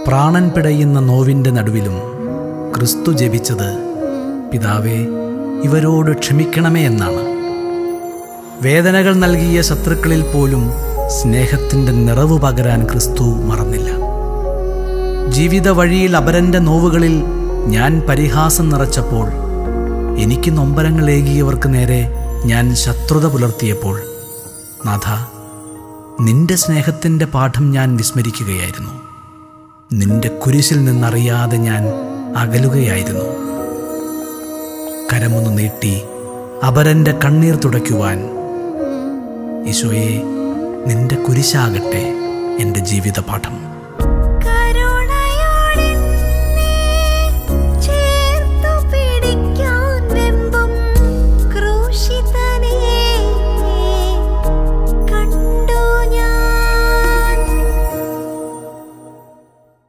പ്രാണൻ പിടയുന്ന നോവിൻ്റെ നടുവിലും ക്രിസ്തു ജപിച്ചത് പിതാവേ ഇവരോട് ക്ഷമിക്കണമേ എന്നാണ് വേദനകൾ നൽകിയ ശത്രുക്കളിൽ പോലും സ്നേഹത്തിൻ്റെ നിറവ് പകരാൻ ക്രിസ്തു മറന്നില്ല ജീവിത വഴിയിൽ അപരൻ്റെ നോവുകളിൽ ഞാൻ പരിഹാസം നിറച്ചപ്പോൾ എനിക്ക് നൊമ്പരങ്ങളേകിയവർക്ക് നേരെ ഞാൻ ശത്രുത പുലർത്തിയപ്പോൾ നാഥ നിന്റെ സ്നേഹത്തിൻ്റെ പാഠം ഞാൻ വിസ്മരിക്കുകയായിരുന്നു നിന്റെ കുരിശിൽ നിന്നറിയാതെ ഞാൻ അകലുകയായിരുന്നു കരമൊന്നു നീട്ടി അപരൻ്റെ കണ്ണീർ തുടയ്ക്കുവാൻ ഈശോയെ നിന്റെ കുരിശാകട്ടെ എൻ്റെ ജീവിത പാഠം